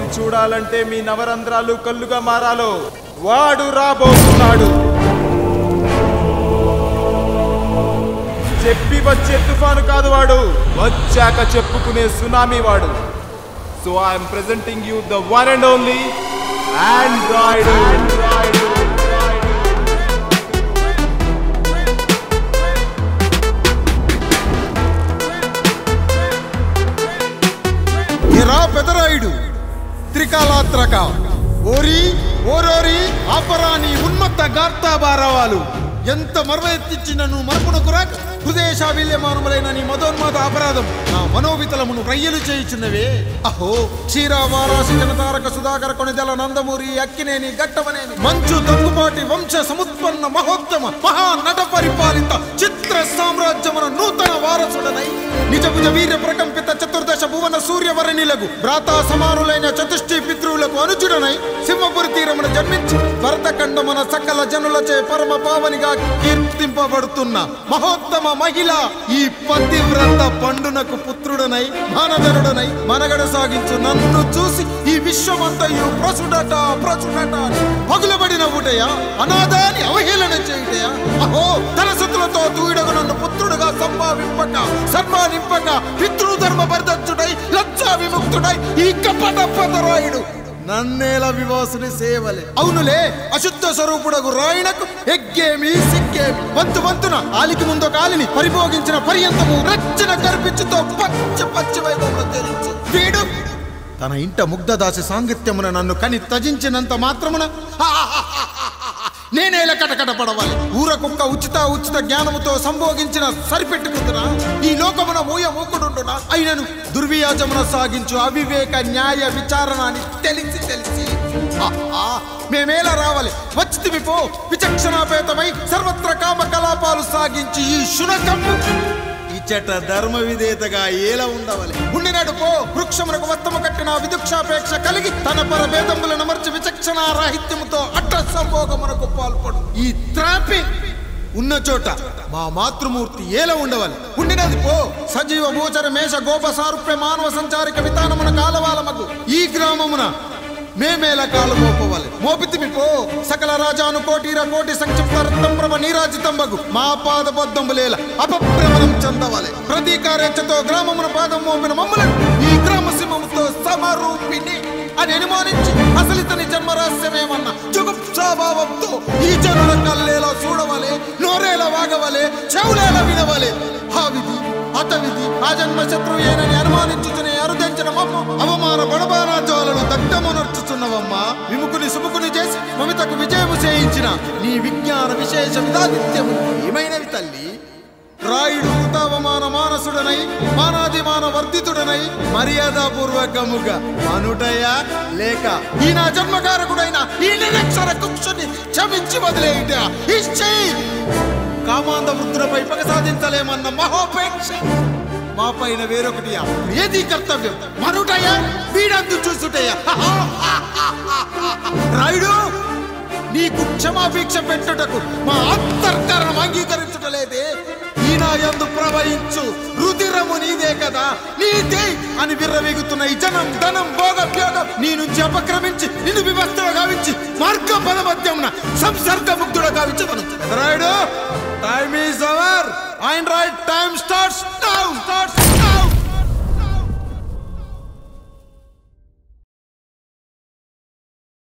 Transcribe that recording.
చూడాలంటే మీ నవరంధ్రాలు కళ్ళుగా మారాలో వాడు రాబోతున్నాడు చెప్పి వచ్చే తుఫాను కాదు వాడు వచ్చాక చెప్పుకునే సునామీ వాడు so I'm presenting you the one and only android android era Pedarayudu త్రికాలాత్రక ఓరి ఓరోరి ఆపరాని ఉన్మత్త గార్తాబారవాలు ఎంత మర్వెత్తించిన నువ్వు మరపునకు రాక హృదయశావిల్యమానములైన నీ మదోన్మాద అపరాధం నా మనోవితలమును రయ్యలు చేయుచున్నవే అహో క్షీరావారాసి జనతారక సుధాకర కొనిదెల నందమూరి అక్కినేని గట్టమనేని మంచు దగ్గుపాటి వంశ సముత్పన్న మహోత్తమ మహా నట పరిపాలిత చిత్ర సామ్రాజ్యమున నూతన వారసుడనై నిజ భుజ వీర్య ప్రకంపిత చతుర్దశ భువన సూర్యవరణిలకు భ్రాతా సమానులైన చతుష్టి పితృవులకు అనుచుడనై సింహపురి తీరమున జన్మించి భరతఖండమున సకల జనులచే పరమ పావనిగా కీర్తింపబడుతున్న మహోత్తమ మహిళ ఈ పతివ్రత పండునకు పుత్రుడనై మానధనుడనై మనగడ సాగించు నన్ను చూసి ఈ విశ్వమంతయు ప్రసుడట ప్రసుడట అని పగులబడిన ఊటయా అనాథాన్ని అవహేళన చేయుటయా అహో తన సుతులతో తూయిడగు నన్ను పుత్రుడుగా సంభావింపక సన్మానింపక పితృధర్మ పరిదత్తుడై లజ్జా విముక్తుడై ఈ కపట పదరాయుడు నన్నేల వివాసుని సేవలే అవునులే అశుద్ధ స్వరూపుడగు రాయణకు ఎగ్గేమి సిగ్గేమి వంతు వంతున ఆలికి ముందు కాలిని పరిభోగించిన పర్యంతము రచ్చన కర్పించుతో పచ్చ పచ్చ వైభవంలో తెరించు వీడు తన ఇంట ముగ్ధదాసి సాంగత్యమున నన్ను కని తజించినంత మాత్రమున నేనేల కటకట పడవాలి ఊర కుక్క ఉచిత ఉచిత జ్ఞానముతో సంభోగించిన సరిపెట్టుకుంటున్నా ఈ లోకమున మూయ మూకుడుండునా అయినను దుర్వ్యాజమున సాగించు అవివేక న్యాయ విచారణ అని తెలిసి తెలిసి ఆహా, మేమేలా రావాలి వచ్చితివి పో విచక్షణాపేతమై సర్వత్ర కామ కలాపాలు సాగించి ఈ శునకము ఇచ్చట ధర్మ విధేతగా ఏల ఉండవలే ఉండినాడు పో వృక్షమునకు వత్తము కట్టిన విదుక్షాపేక్ష కలిగి తన పర భేదములను మర్చి విచక్షణ రాహిత్యముతో అట్ట సంభోగమునకు పాల్పడు ఈ త్రాపి ఉన్న చోట మా మాతృమూర్తి ఏల ఉండవాలి ఉండినది పో సజీవ భూచర మేష గోప సారూప్య మానవ సంచారిక విధానమున కాలవాలమకు ఈ గ్రామమున మేమేల కాలు మోపవాలి మోపితిమి పో సకల రాజాను కోటిర కోటి సంక్షిప్త రత్నం ప్రభ నీరాజితంబగు మా పాద బొద్దంబులేల అపభ్రమణం చెందవాలి ప్రతీకారేచ్ఛతో గ్రామమున పాదం మోపిన మమ్మలను ఈ గ్రామ సింహముతో సమరూపిణి అని అనుమానించి అసలు ఇతని జన్మరహస్యమేమన్న జుగుప్సాభావంతో ఈ జనుల కల్లేలా చూడవలే నోరేలా వాగవలే చెవులేలా వినవలే ఆ విధి అత విధి ఆ జన్మ శత్రువు ఏనని అనుమానించుచునే అరుదించిన మమ్మ అవమాన బడబానా జ్వాలను దగ్ధమునర్చుచున్నవమ్మా విముకుని సుముకుని చేసి మమితకు విజయము చేయించిన నీ విజ్ఞాన విశేష విధానిత్యము ఏమైనవి తల్లి రాయుడు కృతావమాన మానసుడనై మానాదిమాన వర్ధితుడనై మర్యాదపూర్వకముగా అనుటయా లేక ఈ నా జన్మకారకుడైన ఈ నిరక్షర కుక్షుని క్షమించి వదిలేయుట ఇచ్చే కామాంధ వృద్ధులపై పగ సాధించలేమన్న మహోపేక్ష మా పైన వేరొకటియా ఏది కర్తవ్యం మనుటయా వీడందు చూసుటయా రాయుడు నీకు క్షమాభిక్ష పెట్టుటకు మా అంతర్కరణం అంగీకరించుటలేదే ఈనాయందు ప్రవహించు రుధిరము నీదే కదా నీదే అని విర్రవీగుతున్న ఈ జనం ధనం భోగభ్యోగం నీ నుంచి అపక్రమించి నిన్ను వివస్తుడు గావించి మార్గ పదమధ్యమున సంసర్గ ముక్తుడు గావించదను రాయుడు టైమ్ ఈజ్ అవర్ ఆయన రైట్ టైమ్